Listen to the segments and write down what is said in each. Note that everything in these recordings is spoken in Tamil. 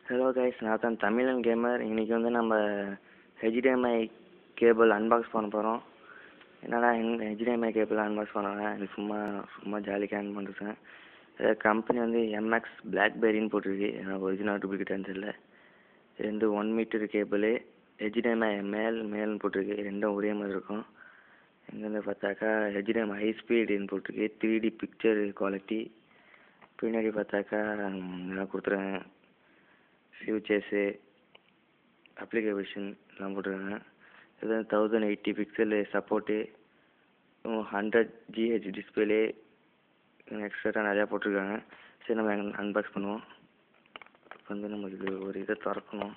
ஹலோ கைஸ் நான் தான் தமிழன் கேமர் இன்றைக்கி வந்து நம்ம ஹெச்டிஎம்ஐ கேபிள் அன்பாக்ஸ் பண்ண போகிறோம் என்னடா ஹெச்டிஎம்ஐ கேபிள் அன்பாக்ஸ் பண்ணுறேன் இது சும்மா சும்மா ஜாலிக்கு ஆன் பண்ணிருக்கேன் கம்பெனி வந்து எம்எக்ஸ் பிளாக்பெரின்னு போட்டிருக்கு எனக்கு ஒரிஜினல் டூப்ளிகேட்டான்னு தெரியல இது வந்து ஒன் மீட்டர் கேபிள் ஹெச்டிஎம்ஐ மேல் மேல்னு போட்டிருக்கு ரெண்டும் ஒரே மாதிரி இருக்கும் இங்கேருந்து பார்த்தாக்கா ஹெச்டிஎம்ஐ ஹை ஸ்பீடுன்னு போட்டிருக்கு த்ரீ டி பிக்சர் குவாலிட்டி பின்னாடி பார்த்தாக்கா இதெல்லாம் கொடுத்துருக்காங்க ஃபியூச்சர்ஸு அப்ளிகேஷன் எல்லாம் போட்டிருக்காங்க இது வந்து thousand eighty pixel support hundred GH display extra நிறையா போட்டிருக்காங்க சரி நம்ம அன்பாக்ஸ் பண்ணுவோம் இப்போ வந்து நமக்கு இது ஒரு இதை திறக்கணும்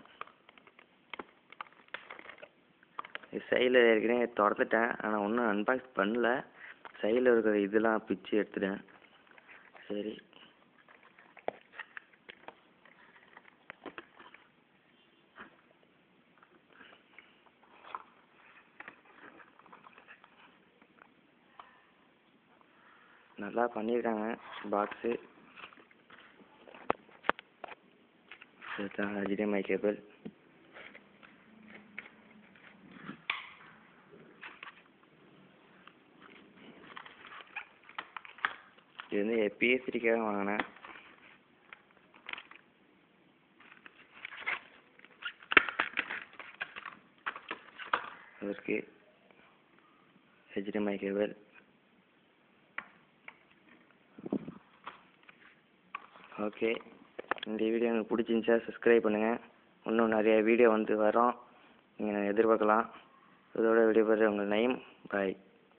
இது சைடில் ஏற்கனவே திறந்துட்டேன் ஆனால் ஒன்றும் அன்பாக்ஸ் பண்ணல சைடில் இருக்கிற இதெல்லாம் பிச்சு எடுத்துட்டேன் சரி நல்லா பண்ணியிருக்காங்க பாக்ஸு இதுதான் HDMI கேபிள் இது வந்து பிஎஸ்டிக்காக வாங்கினேன் இதற்கு HDMI கேபிள் ஓகே இந்த வீடியோ உங்களுக்கு பிடிச்சிருந்துச்சா சப்ஸ்கிரைப் பண்ணுங்கள் இன்னும் நிறைய வீடியோ வந்து வரும் நீங்கள் எதிர்பார்க்கலாம் இதோட விடைபெற உங்கள் நயம் பாய்